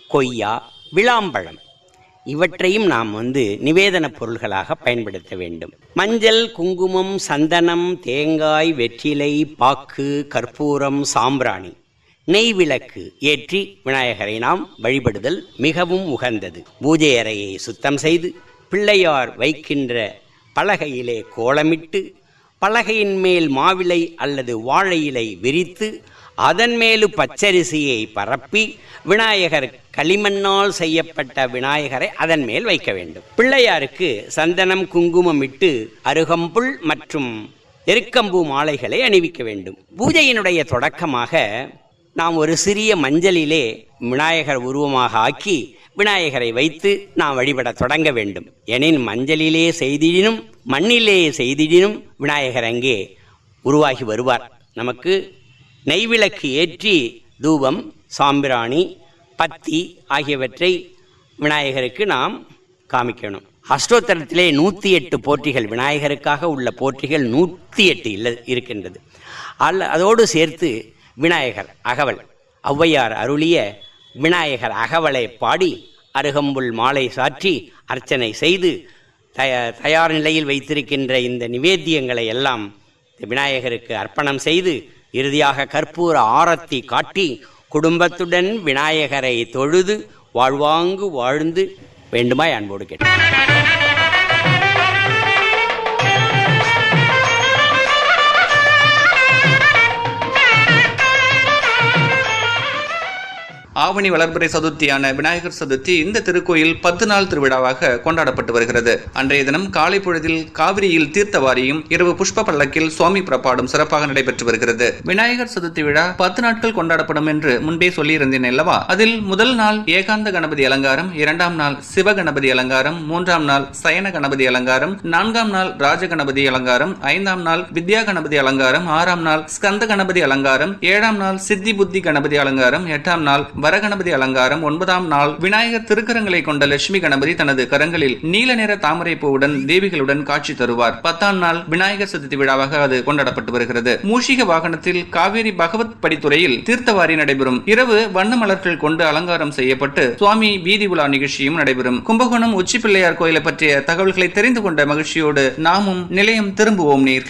கொய்யா விளாம்பழம் இவற்றையும் நாம் வந்து நிவேதன பொருள்களாக பயன்படுத்த வேண்டும் மஞ்சள் குங்குமம் சந்தனம் தேங்காய் வெற்றிலை பாக்கு கற்பூரம் சாம்பிராணி நெய் விளக்கு ஏற்றி விநாயகரை நாம் வழிபடுதல் மிகவும் உகந்தது பூஜை அறையை சுத்தம் செய்து பிள்ளையார் வைக்கின்ற பலகையிலே கோலமிட்டு பலகையின் மேல் மாவிலை அல்லது வாழை இலை விரித்து அதன் மேலு பச்சரிசியை பரப்பி விநாயகர் களிமண்ணால் செய்யப்பட்ட விநாயகரை அதன் மேல் வைக்க வேண்டும் பிள்ளையாருக்கு சந்தனம் குங்குமம் இட்டு அருகம்புல் மற்றும் எருக்கம்பூ மாலைகளை அணிவிக்க வேண்டும் பூஜையினுடைய தொடக்கமாக நாம் ஒரு சிறிய மஞ்சளிலே விநாயகர் உருவமாக ஆக்கி விநாயகரை வைத்து நாம் வழிபட தொடங்க வேண்டும் எனின் மஞ்சளிலே செய்திடினும் மண்ணிலே செய்திடினும் விநாயகர் அங்கே உருவாகி வருவார் நமக்கு நெய்விளக்கு ஏற்றி தூபம் சாம்பிராணி பத்தி ஆகியவற்றை விநாயகருக்கு நாம் காமிக்கணும் அஷ்டோத்தரத்திலே நூற்றி எட்டு போற்றிகள் விநாயகருக்காக உள்ள போற்றிகள் நூற்றி எட்டு இல்ல இருக்கின்றது அல்ல அதோடு சேர்த்து விநாயகர் அகவல் ஔவையார் அருளிய விநாயகர் அகவலை பாடி அருகம்புல் மாலை சாற்றி அர்ச்சனை செய்து தய தயார் நிலையில் வைத்திருக்கின்ற இந்த நிவேத்தியங்களை எல்லாம் விநாயகருக்கு அர்ப்பணம் செய்து இறுதியாக கற்பூர ஆரத்தி காட்டி குடும்பத்துடன் விநாயகரை தொழுது வாழ்வாங்கு வாழ்ந்து வேண்டுமாய் அன்போடு கேட்டேன் ஆவணி வளர்பிறை சதுர்த்தியான விநாயகர் சதுர்த்தி இந்த திருக்கோயில் பத்து நாள் திருவிழாவாக கொண்டாடப்பட்டு வருகிறது அன்றைய தினம் காலை பொழுதில் காவிரியில் தீர்த்தவாரியும் இரவு புஷ்ப பல்லக்கில் சுவாமி புறப்பாடும் சிறப்பாக நடைபெற்று வருகிறது விநாயகர் சதுர்த்தி விழா பத்து நாட்கள் கொண்டாடப்படும் என்று முன்பே சொல்லியிருந்தேன் அல்லவா அதில் முதல் நாள் ஏகாந்த கணபதி அலங்காரம் இரண்டாம் நாள் சிவ கணபதி அலங்காரம் மூன்றாம் நாள் சயன கணபதி அலங்காரம் நான்காம் நாள் ராஜ கணபதி அலங்காரம் ஐந்தாம் நாள் வித்யா கணபதி அலங்காரம் ஆறாம் நாள் ஸ்கந்த கணபதி அலங்காரம் ஏழாம் நாள் சித்தி புத்தி கணபதி அலங்காரம் எட்டாம் நாள் வரகணபதி அலங்காரம் ஒன்பதாம் நாள் விநாயகர் திருக்கரங்களை கொண்ட லட்சுமி கணபதி தனது கரங்களில் நீல நிற தாமரை பூவுடன் தேவிகளுடன் காட்சி தருவார் பத்தாம் நாள் விநாயகர் சதுர்த்தி விழாவாக அது கொண்டாடப்பட்டு வருகிறது மூஷிக வாகனத்தில் காவேரி பகவத் படித்துறையில் தீர்த்தவாரி நடைபெறும் இரவு வண்ண மலர்கள் கொண்டு அலங்காரம் செய்யப்பட்டு சுவாமி வீதி உலா நிகழ்ச்சியும் நடைபெறும் கும்பகோணம் உச்சி பிள்ளையார் கோயிலை பற்றிய தகவல்களை தெரிந்து கொண்ட மகிழ்ச்சியோடு நாமும் நிலையம் திரும்புவோம் நேர்கள்